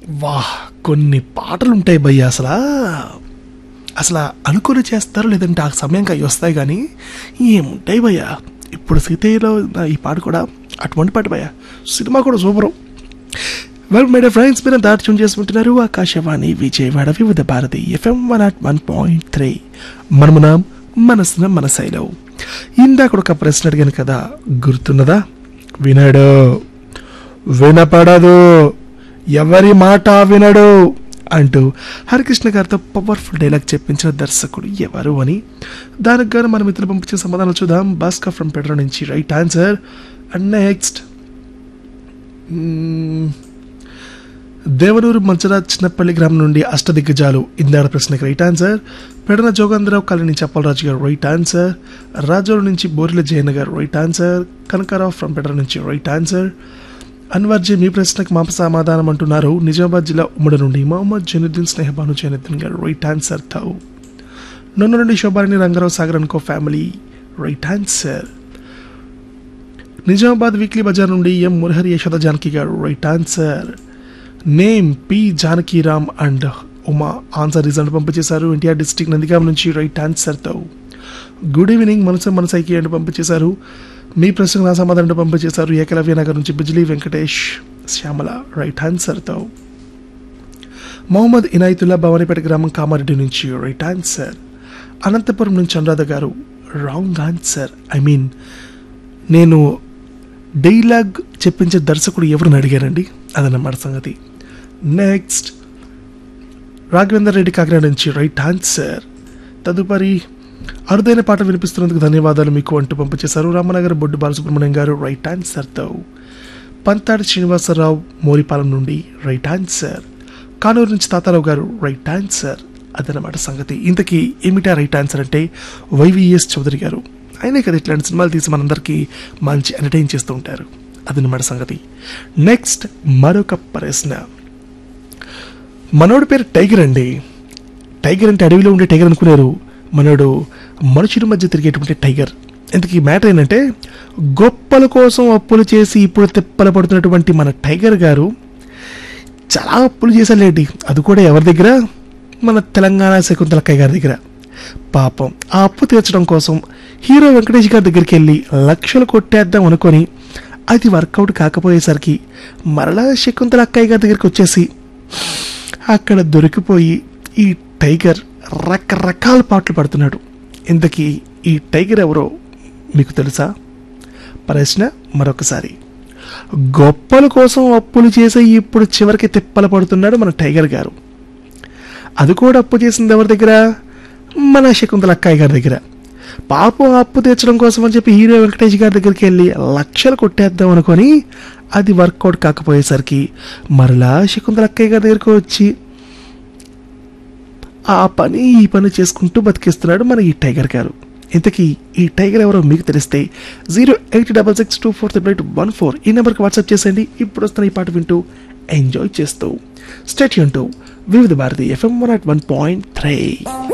వాహ్ కొన్ని పాటలు ఉంటాయి భయ్య అసలు అసలు అనుకుని చేస్తారు లేదంటే ఆ సమయంకి అవి వస్తాయి కానీ ఏముంటాయి భయ్య ఇప్పుడు సీతయ్యలో ఉన్న ఈ పాట కూడా అటువంటి పాట భయ్య సినిమా కూడా సూపరు వెల్ మై ఫ్రెండ్స్ మీరు దాటి చూన్ చేసుకుంటున్నారు Akashvani Vijayawada Vividha Bharati FM one naught one point three మనమున మనసున మనసైలో ఇందాక ఒక ప్రశ్న అడిగాను కదా గుర్తున్నదా వినడు వినపడదు ఎవరి మాట వినడు అంటూ హరికృష్ణ గారితో పవర్ఫుల్ డైలాగ్ చెప్పించిన దర్శకుడు ఎవరు అని దానికి గాను మన మిత్రులు పంపించిన సమాధానం చూద్దాం భాస్కర్ ఫ్రమ్ పెట్రో నుంచి right answer and next Devanuru Mancharaj Chinnapalli గ్రామం నుండి అష్టదిగ్గజాలు ఇందాడ ప్రశ్నకి right answer Pedana Jogendrarao colony నుంచి అప్పలరాజు గారు రైట్ ఆన్సర్ రాజోలు నుంచి బోరిల Jayanna garu right answer Kanakarao from పెడర నుంచి రైట్ ఆన్సర్ అన్వర్జీ మీ ప్రశ్నకు మా సమాధానం అంటున్నారు నిజామాబాద్ జిల్లా ఉమ్మడి నుండి మొహమ్మద్ జైనుద్దీన్ స్నేహబాను జైనుద్దీన్ గారు రైట్ ఆన్సర్ థౌ నన్ను నుండి శోభాని రంగారావు సాగర్ అనుకో family right answer Nizamabad weekly బజార్ నుండి M Murahari Yashoda Janaki garu right answer name P Janakiram and Uma answer result పంపించేశారు ఎన్టీఆర్ డిస్టిక్ నందిగాం నుంచి రైట్ ఆన్సర్తో గుడ్ ఈవినింగ్ మనసు మనసైకి అంటూ పంపించేశారు మీ ప్రశ్నకు నా సమాధానం అంటూ పంపించేశారు ఏకలవ్య నగర్ నుంచి బిజ్లీ వెంకటేష్ శ్యామల రైట్ ఆన్సర్తో మొహమ్మద్ ఇనాయతుల్లా భవానీపేట గ్రామం కామారెడ్డి నుంచి రైట్ ఆన్సర్ అనంతపురం నుంచి Anuradha garu wrong answer I mean నేను డైలాగ్ చెప్పించే దర్శకుడు ఎవరిని అడిగారండి అదన్నమాట సంగతి నెక్స్ట్ రాఘవేందర్ రెడ్డి కాకినాడ నుంచి రైట్ ఆన్సర్ తదుపరి అరుదైన పాట వినిపిస్తున్నందుకు ధన్యవాదాలు మీకు అంటూ పంపించేశారు రామనగర్ బొడ్డు బాలసుబ్రహ్మణ్యం గారు రైట్ ఆన్సర్తో పంతాడి శ్రీనివాసరావు మోరిపాలెం నుండి రైట్ ఆన్సర్ కానూరు నుంచి తాతారావు గారు రైట్ ఆన్సర్ అదనమాట సంగతి ఇంతకీ ఏమిటా రైట్ ఆన్సర్ అంటే వైవిఎస్ చౌదరి గారు ఆయనే కదా ఇట్లాంటి సినిమాలు తీసి మనందరికీ మంచి ఎంటర్టైన్ చేస్తూ ఉంటారు అదనమాట సంగతి నెక్స్ట్ మరొక ప్రశ్న మనోడి పేరు టైగర్ అండి టైగర్ అంటే అడవిలో ఉండే టైగర్ అనుకున్నారు మనోడు మనుషుల మధ్య తిరిగేటువంటి టైగర్ ఇంతకీ మ్యాటర్ ఏంటంటే గొప్పల కోసం అప్పులు చేసి ఇప్పుడు తిప్పలు పడుతున్నటువంటి మన టైగర్ గారు చాలా అప్పులు చేశాలేండి అది కూడా ఎవరి దగ్గర మన తెలంగాణ శకుంతలక్కయ్య గారి దగ్గర పాపం ఆ అప్పు తీర్చడం కోసం హీరో వెంకటేష్ గారి దగ్గరికి వెళ్ళి లక్షలు కొట్టేద్దాం అనుకొని అది వర్కౌట్ కాకపోయేసరికి మరలా శకుంతల అక్కయ్య గారి దగ్గరికి వచ్చేసి అక్కడ దొరికిపోయి ఈ టైగర్ రకరకాల పాటలు పడుతున్నాడు ఇంతకీ ఈ టైగర్ ఎవరో మీకు తెలుసా ప్రశ్న మరొకసారి గొప్పల కోసం అప్పులు చేసి ఇప్పుడు చివరికి తిప్పలు పడుతున్నాడు మన టైగర్ గారు అది కూడా అప్పు చేసింది ఎవరి దగ్గర మన శకుంతల అక్కయ్య గారి దగ్గర పాపం అప్పు తీర్చడం కోసం అని చెప్పి హీరో వెంకటేష్ గారి దగ్గరికి వెళ్ళి లక్షలు కొట్టేద్దాం అనుకొని అది వర్కౌట్ కాకపోయేసరికి మరలా శకుంతల అక్కయ్య గారి దగ్గరికి వచ్చి ఆ పని ఈ పని చేసుకుంటూ బతికిస్తున్నాడు మన ఈ టైగర్ గారు ఇంతకీ ఈ టైగర్ ఎవరో మీకు తెలిస్తే zero eight double six two four triple eight one four ఈ నెంబర్కి వాట్సాప్ చేసేయండి ఇప్పుడు వస్తున్న ఈ పాట వింటూ ఎంజాయ్ చేస్తూ stay tuned to Vividha Bharati FM one naught one point three